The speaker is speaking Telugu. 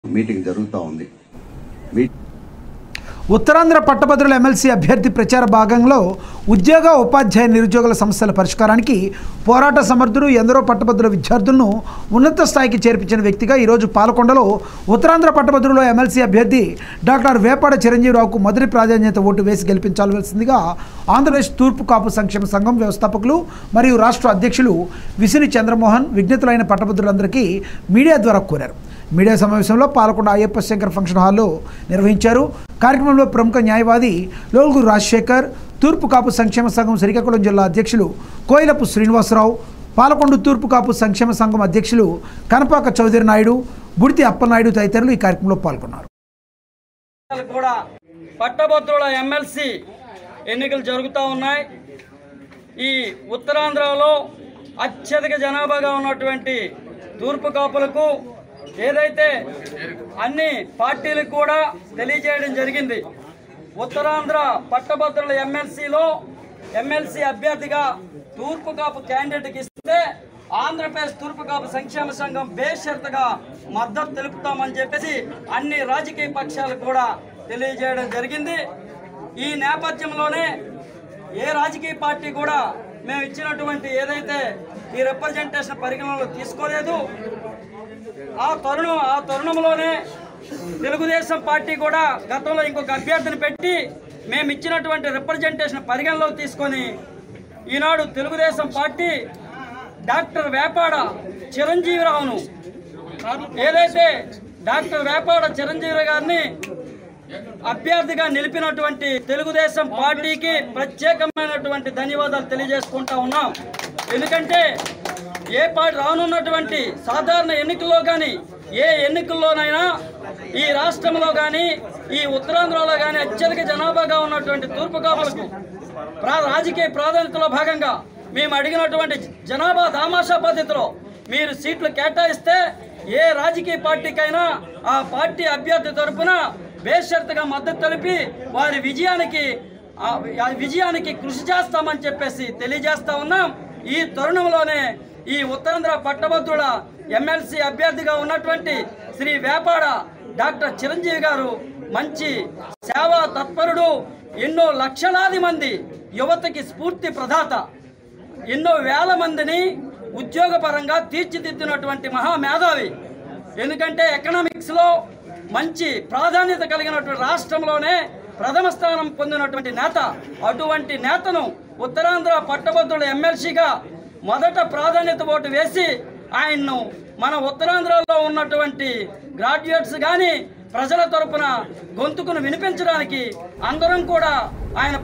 మీటింగ్ జరుగుతూ ఉంది మీ ఉత్తరాంధ్ర పట్టభద్రుల ఎమ్మెల్సీ అభ్యర్థి ప్రచార భాగంలో ఉద్యోగ ఉపాధ్యాయ నిరుద్యోగుల సమస్యల పరిష్కారానికి పోరాట సమర్థుడు ఎందరో పట్టభద్రుల విద్యార్థులను ఉన్నత స్థాయికి చేర్పించిన వ్యక్తిగా ఈరోజు పాలకొండలో ఉత్తరాంధ్ర పట్టభద్రుల ఎమ్మెల్సీ అభ్యర్థి డాక్టర్ వేపాడ చిరంజీవిరావుకు మొదటి ప్రాధాన్యత ఓటు వేసి గెలిపించాల్సిందిగా ఆంధ్రప్రదేశ్ తూర్పు కాపు సంక్షేమ సంఘం వ్యవస్థాపకులు మరియు రాష్ట్ర అధ్యక్షులు విసిని చంద్రమోహన్ విజ్ఞతులైన పట్టభద్రులందరికీ మీడియా ద్వారా కోరారు మీడియా సమావేశంలో పాల్గొన్న అయ్యప్ప శంకర్ ఫంక్షన్ హాల్లో నిర్వహించారు కార్యక్రమంలో ప్రముఖ న్యాయవాది లోల్గు రాజశేఖర్ తూర్పు కాపు సంక్షేమ సంఘం శ్రీకాకుళం జిల్లా అధ్యక్షులు కోయిలపు శ్రీనివాసరావు పాలకొండ తూర్పు కాపు సంక్షేమ సంఘం అధ్యక్షులు కనపాక చౌదరి నాయుడు బుడితి అప్పనాయుడు తదితరులు ఈ కార్యక్రమంలో పాల్గొన్నారు ఎన్నికలు కూడా పట్టభద్రుల ఎమ్మెల్సీ ఎన్నికలు జరుగుతూ ఉన్నాయి ఈ ఉత్తరాంధ్రలో అత్యధిక జనాభాగా ఉన్నటువంటి తూర్పు కాపులకు ఏదైతే అన్ని పార్టీలకు కూడా తెలియజేయడం జరిగింది ఉత్తరాంధ్ర పట్టభద్రుల ఎమ్మెల్సీలో ఎమ్మెల్సీ అభ్యర్థిగా తూర్పు కాపు క్యాండిడేట్కి ఇస్తే ఆంధ్రప్రదేశ్ తూర్పు కాపు సంక్షేమ సంఘం బేషరతుగా మద్దతు తెలుపుతామని చెప్పేసి అన్ని రాజకీయ పక్షాలు కూడా తెలియజేయడం జరిగింది ఈ నేపథ్యంలోనే ఏ రాజకీయ పార్టీ కూడా మేము ఇచ్చినటువంటి ఏదైతే ఈ రిప్రజెంటేషన్ పరిగణనలో తీసుకోలేదు ఆ తరుణం ఆ తరుణంలోనే తెలుగుదేశం పార్టీ కూడా గతంలో ఇంకొక అభ్యర్థిని పెట్టి మేము ఇచ్చినటువంటి రిప్రజెంటేషన్ పరిగణలోకి తీసుకొని ఈనాడు తెలుగుదేశం పార్టీ డాక్టర్ వేపాడ చిరంజీవిరావును ఏదైతే డాక్టర్ వేపాడ చిరంజీవి గారిని అభ్యర్థిగా నిలిపినటువంటి తెలుగుదేశం పార్టీకి ప్రత్యేకమైనటువంటి ధన్యవాదాలు తెలియజేసుకుంటా ఉన్నాం ఎందుకంటే ఏ పార్టీ రానున్నటువంటి సాధారణ ఎన్నికల్లో కానీ ఏ ఎన్నికల్లోనైనా ఈ రాష్ట్రంలో కానీ ఈ ఉత్తరాంధ్రలో కానీ అత్యధిక జనాభాగా ఉన్నటువంటి తూర్పు కాపులకు ప్రా రాజకీయ ప్రాధాన్యతలో భాగంగా మేము అడిగినటువంటి జనాభా దామాషా పద్ధతిలో మీరు సీట్లు కేటాయిస్తే ఏ రాజకీయ పార్టీకైనా ఆ పార్టీ అభ్యర్థి తరపున బేషరతుగా మద్దతు తెలిపి వారి విజయానికి ఆ ఆ విజయానికి కృషి చేస్తామని చెప్పేసి తెలియజేస్తా ఉన్నాం ఈ తరుణంలోనే ఈ ఉత్తరాంధ్ర పట్టభద్రుల ఎమ్మెల్సీ అభ్యర్థిగా ఉన్నటువంటి శ్రీ వేపాడ డాక్టర్ చిరంజీవి గారు మంచి సేవా తత్పరుడు ఎన్నో లక్షలాది మంది యువతకి స్ఫూర్తి ప్రదాత ఎన్నో వేల మందిని ఉద్యోగపరంగా తీర్చిదిద్దినటువంటి మహామేధావి ఎందుకంటే ఎకనామిక్స్లో మంచి ప్రాధాన్యత కలిగినటువంటి రాష్ట్రంలోనే ప్రథమ స్థానం పొందినటువంటి నేత అటువంటి నేతను ఉత్తరాంధ్ర పట్టభద్రుల ఎమ్మెల్సీగా మొదట ప్రాధాన్యత ఓటు వేసి ఆయన్ను మన ఉత్తరాంధ్రలో ఉన్నటువంటి గ్రాడ్యుయేట్స్ కానీ ప్రజల తరపున గొంతుకును వినిపించడానికి అందరం కూడా ఆయన